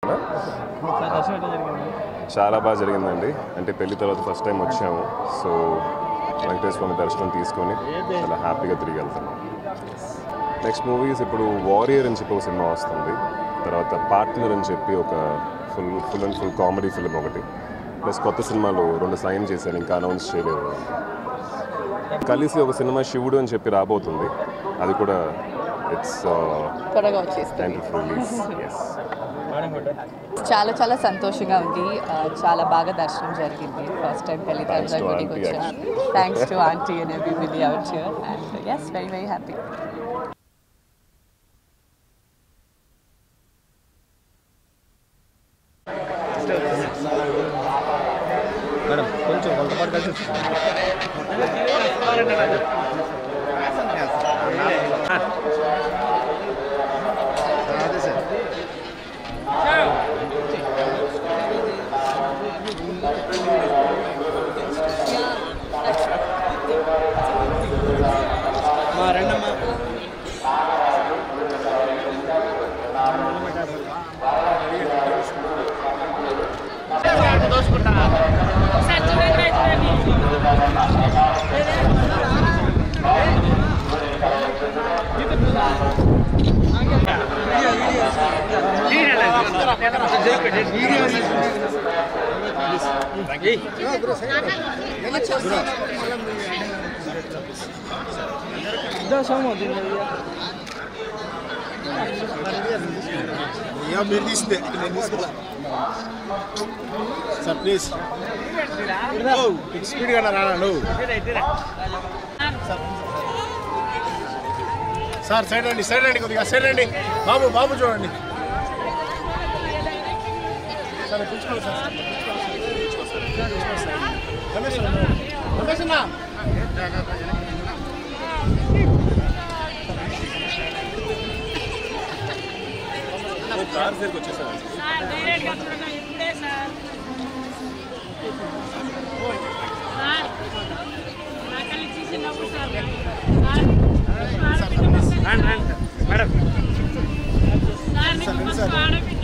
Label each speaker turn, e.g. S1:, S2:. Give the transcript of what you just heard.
S1: చాలా బాగా జరిగిందండి అంటే పెళ్లి తర్వాత ఫస్ట్ టైం వచ్చాము సో వెంకటేశ్వర స్వామి దర్శనం తీసుకొని చాలా హ్యాపీగా తిరిగి వెళ్తున్నాం నెక్స్ట్ మూవీస్ ఇప్పుడు వారియర్ అని చెప్పి ఒక సినిమా వస్తుంది తర్వాత పార్ట్నర్ అని చెప్పి ఒక full full and full comedy film ఒకటి ప్లస్ కొత్త సినిమాలు రెండు సైన్ చేశాను ఇంకా అనౌన్స్ చేయలేదు కలిసి ఒక సినిమా శివుడు అని చెప్పి రాబోతుంది అది కూడా ఇట్స్
S2: త్వరగా వచ్చేస్తుంది
S1: టైం టు రిలీజ్ ఎస్
S2: చాలా చాలా సంతోషంగా ఉంది ఆ, చాలా బాగా దర్శనం జరిగింది ఫస్ట్ టైం పెళ్లి
S1: Thanks to
S2: గుడికి
S1: auntie,
S2: వచ్చాను thanks to auntie and everybody out here and yes very very happy
S3: madam కొంచెం కొంత పాటు కలిసి అదే సార్ మా రెండమ్మా
S4: ఇక మీరు తీసిందే నేను తీసుకున్నా సార్ ప్లీజ్ స్పీడ్గా రానా నువ్వు సార్ సైడ్ రండి సైడ్ రండి కొద్దిగా సైడ్ రండి బాబు బాబు చూడండి సార్ పిలుచుకోండి సార్ రమేష్ అన్న. రమేష్ అన్న
S5: సార్ డైరెక్ట్గా చూడండి ఇప్పుడే సార్ సార్ నాకల్లి చూసినప్పుడు సార్ సార్
S3: మేడం
S5: సార్ నీకు మస్తు ఆడబిడ్డ